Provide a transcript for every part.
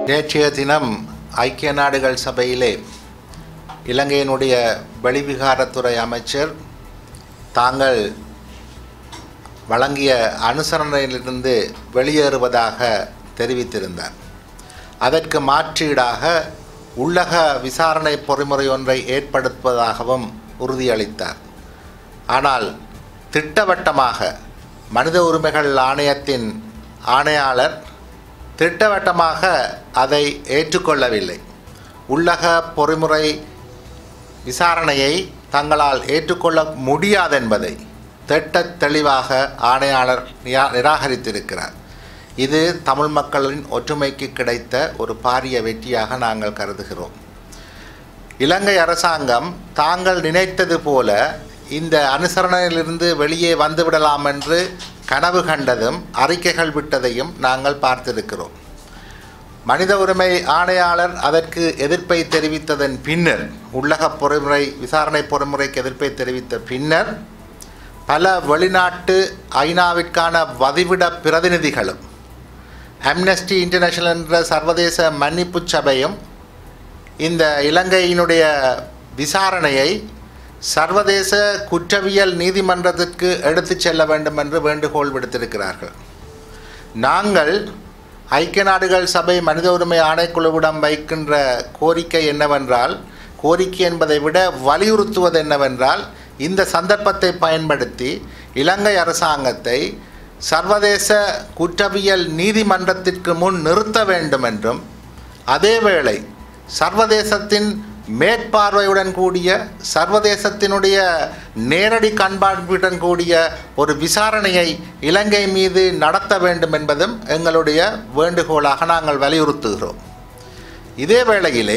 நேற்றைய தினம் ஐக்கிய நாடுகள் சபையிலே இலங்கையினுடைய வெளிவிகாரத்துறை அமைச்சர் தாங்கள் வழங்கிய அனுசரணையிலிருந்து வெளியேறுவதாக தெரிவித்திருந்தார் அதற்கு மாற்றீடாக உள்ளக விசாரணை பொறிமுறை ஒன்றை ஏற்படுத்துவதாகவும் உறுதியளித்தார் ஆனால் திட்டவட்டமாக மனித உரிமைகள் ஆணையத்தின் ஆணையாளர் திட்டவட்டமாக அதை ஏற்றுக்கொள்ளவில்லை உள்ளக பொறிமுறை விசாரணையை தங்களால் ஏற்றுக்கொள்ள முடியாதென்பதை திட்டத் தெளிவாக ஆணையாளர் நிரா நிராகரித்திருக்கிறார் இது தமிழ் மக்களின் ஒற்றுமைக்கு கிடைத்த ஒரு பாரிய வெற்றியாக நாங்கள் கருதுகிறோம் இலங்கை அரசாங்கம் தாங்கள் நினைத்தது போல இந்த அனுசரணையிலிருந்து வெளியே வந்துவிடலாம் என்று கனவு கண்டதும் அறிக்கைகள் விட்டதையும் நாங்கள் பார்த்திருக்கிறோம் மனித உரிமை ஆணையாளர் அதற்கு எதிர்ப்பை தெரிவித்ததன் பின்னர் உள்ளக பொறிமுறை விசாரணை பொறிமுறைக்கு எதிர்ப்பை தெரிவித்த பின்னர் பல வெளிநாட்டு ஐநாவிற்கான வதிவிட பிரதிநிதிகளும் அம்னஸ்டி இன்டர்நேஷனல் என்ற சர்வதேச மன்னிப்பு சபையும் இந்த இலங்கையினுடைய விசாரணையை சர்வதேச குற்றவியல் நீதிமன்றத்திற்கு எடுத்துச் செல்ல வேண்டும் என்று வேண்டுகோள் விடுத்திருக்கிறார்கள் நாங்கள் ஐக்கிய நாடுகள் சபை மனித உரிமை ஆணைக்குழுவிடம் வைக்கின்ற கோரிக்கை என்னவென்றால் கோரிக்கை என்பதை விட வலியுறுத்துவது என்னவென்றால் இந்த சந்தர்ப்பத்தை பயன்படுத்தி இலங்கை அரசாங்கத்தை சர்வதேச குற்றவியல் நீதிமன்றத்திற்கு முன் நிறுத்த வேண்டும் என்றும் அதேவேளை சர்வதேசத்தின் மேற்பார்வையுடன் கூடிய சர்வதேசத்தினுடைய நேரடி கண்பார்வையுடன் கூடிய ஒரு விசாரணையை இலங்கை மீது நடத்த வேண்டும் என்பதும் எங்களுடைய வேண்டுகோளாக நாங்கள் வலியுறுத்துகிறோம் இதே வேளையிலே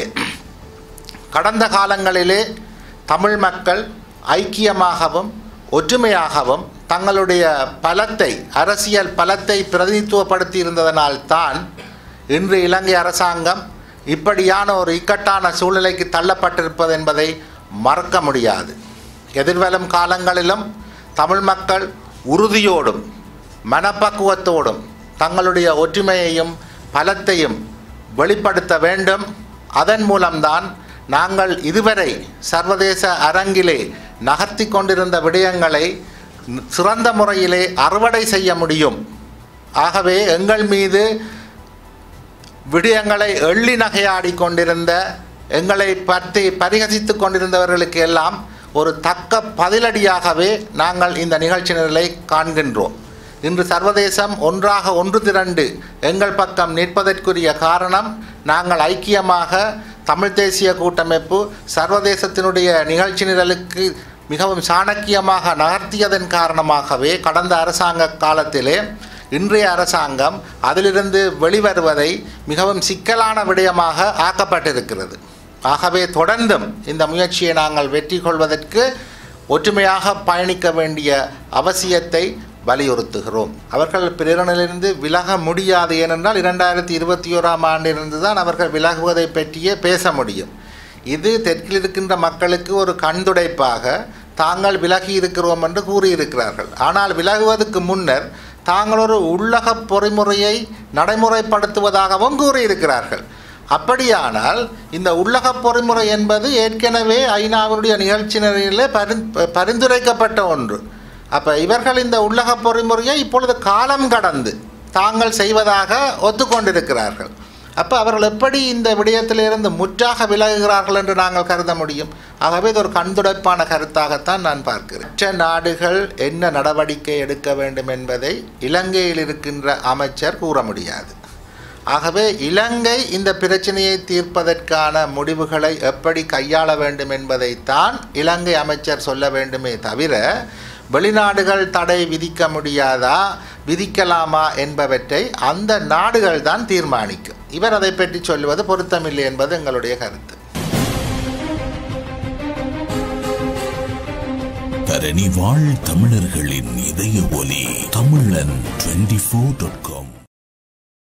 கடந்த காலங்களிலே தமிழ் மக்கள் ஐக்கியமாகவும் ஒற்றுமையாகவும் தங்களுடைய பலத்தை அரசியல் பலத்தை பிரதிநிதித்துவப்படுத்தி இருந்ததனால் தான் இன்று இலங்கை அரசாங்கம் இப்படியான ஒரு இக்கட்டான சூழ்நிலைக்கு தள்ளப்பட்டிருப்பது என்பதை மறக்க முடியாது எதிர்வரும் காலங்களிலும் தமிழ் மக்கள் உறுதியோடும் மனப்பக்குவத்தோடும் தங்களுடைய ஒற்றுமையையும் பலத்தையும் வெளிப்படுத்த வேண்டும் அதன் மூலம்தான் நாங்கள் இதுவரை சர்வதேச அரங்கிலே நகர்த்தி கொண்டிருந்த விடயங்களை சிறந்த முறையிலே அறுவடை செய்ய முடியும் ஆகவே எங்கள் மீது விடயங்களை எள்ளி நகையாடி கொண்டிருந்த எங்களை பற்றி பரிகசித்து கொண்டிருந்தவர்களுக்கு எல்லாம் ஒரு தக்க பதிலடியாகவே நாங்கள் இந்த நிகழ்ச்சி நிரலை காண்கின்றோம் இன்று சர்வதேசம் ஒன்றாக ஒன்று திரண்டு எங்கள் பக்கம் நிற்பதற்குரிய காரணம் நாங்கள் ஐக்கியமாக தமிழ் தேசிய கூட்டமைப்பு சர்வதேசத்தினுடைய நிகழ்ச்சி நிரலுக்கு மிகவும் சாணக்கியமாக நகர்த்தியதன் காரணமாகவே கடந்த அரசாங்க காலத்திலே இன்றைய அரசாங்கம் அதிலிருந்து வெளிவருவதை மிகவும் சிக்கலான விடயமாக ஆக்கப்பட்டிருக்கிறது ஆகவே தொடர்ந்தும் இந்த முயற்சியை நாங்கள் வெற்றி கொள்வதற்கு ஒற்றுமையாக பயணிக்க வேண்டிய அவசியத்தை வலியுறுத்துகிறோம் அவர்கள் பிரேரணிலிருந்து விலக முடியாது ஏனென்றால் இரண்டாயிரத்தி இருபத்தி ஓராம் ஆண்டிலிருந்து தான் அவர்கள் விலகுவதை பற்றியே பேச முடியும் இது தெற்கில் இருக்கின்ற மக்களுக்கு ஒரு கண்துடைப்பாக தாங்கள் விலகி இருக்கிறோம் என்று கூறியிருக்கிறார்கள் ஆனால் விலகுவதற்கு முன்னர் தாங்கள் ஒரு உள்ளக பொறிமுறையை நடைமுறைப்படுத்துவதாகவும் கூறியிருக்கிறார்கள் அப்படியானால் இந்த உள்ளக பொறிமுறை என்பது ஏற்கனவே ஐநாவுடைய நிகழ்ச்சி நிலையிலே பரிந்துரைக்கப்பட்ட ஒன்று அப்போ இவர்கள் இந்த உள்ளக பொறிமுறையை இப்பொழுது காலம் கடந்து தாங்கள் செய்வதாக ஒத்துக்கொண்டிருக்கிறார்கள் அப்போ அவர்கள் எப்படி இந்த விடயத்திலிருந்து முற்றாக விலகுகிறார்கள் என்று நாங்கள் கருத முடியும் ஆகவே இது ஒரு கண்துடைப்பான கருத்தாகத்தான் நான் பார்க்கிறேன் மற்ற நாடுகள் என்ன நடவடிக்கை எடுக்க வேண்டும் என்பதை இலங்கையில் இருக்கின்ற அமைச்சர் கூற முடியாது ஆகவே இலங்கை இந்த பிரச்சனையை தீர்ப்பதற்கான முடிவுகளை எப்படி கையாள வேண்டும் என்பதைத்தான் இலங்கை அமைச்சர் சொல்ல வேண்டுமே தவிர வெளிநாடுகள் தடை விதிக்க முடியாதா விதிக்கலாமா என்பவற்றை அந்த நாடுகள் தான் தீர்மானிக்கும் இவர் அதை பற்றி சொல்லுவது பொருத்தமில்லை என்பது எங்களுடைய கருத்து தரணி வாழ் தமிழர்களின் இதய ஒலி தமிழன் டுவெண்டி ஃபோர் டாட் காம்